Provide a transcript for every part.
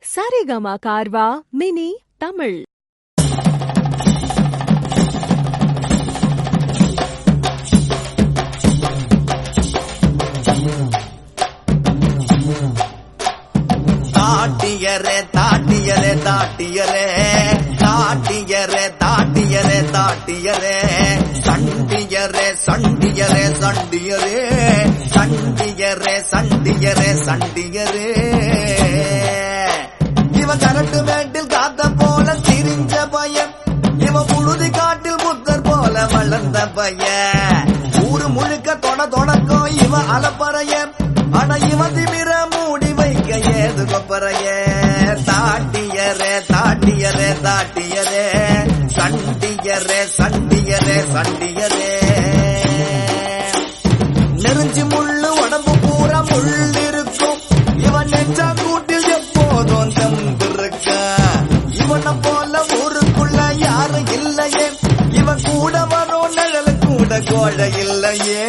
Saregama Carvaan mini Tamil தாட்டியரே தாட்டியரே தாட்டியரே தாட்டியரே தாட்டியரே தாட்டியரே சண்டியரே சண்டியரே சண்டியரே சண்டியரே சண்டியரே சண்டியரே இவ கரட்டு மேட்டில் காத்த போல திரிஞ்ச பையன் இவ புழுதி காட்டில் புத்தர் போல வளர்ந்த பையன் ஊரு முழுக்க தொட தொடக்கம் இவ அலப்பறைய ஆனா இவ திமிர மூடி வைக்க ஏது கொப்பறைய தாட்டியரே தாட்டியரே தாட்டியரே சண்டியரே சண்டியரே சண்டியரே நெருஞ்சி முள்ளு உடம்பு பூரா முள் இருக்கும் இவன் நெஞ்சா கூட்டில் எப்போதும் தம்பிருக்க இவனை போல ஊருக்குள்ள யாரும் இல்லையே இவன் கூட வரும் நிழல் கூட கோழ இல்லையே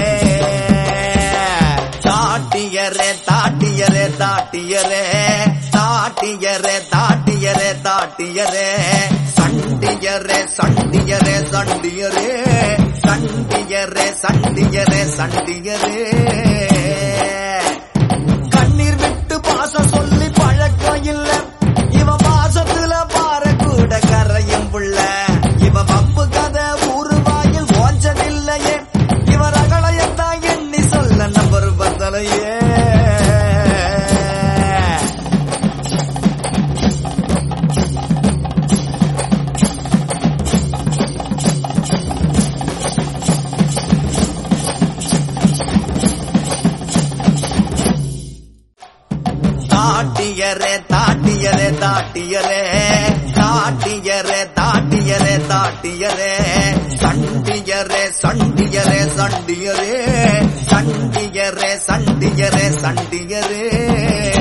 தாட்டியரே தாட்டியரே தாட்டியரே தாட்டியரே தாட்டியரே தாட்டியரே சண்டியரே சண்டியரே சண்டியரே சண்டியரே சண்டியரே சண்டியரே கண்ணீர் விட்டு பாசம் சொல்லி பழக்கம் இல்ல இவ பாசத்துல பாறை கூட கரையும் புள்ள இவ பம்பு கதை ஊரு வாயில் ஓஞ்சதில்லையே இவ ரகளையத்தான் எண்ணி சொல்ல நம்பர் பத்தலையே தாட்டியரே தாட்டியரே தாட்டியரே தாட்டியரே தாட்டியரே தாட்டியரே சண்டியரே சண்டியரே சண்டியரே சண்டியரே சண்டியரே சண்டியரே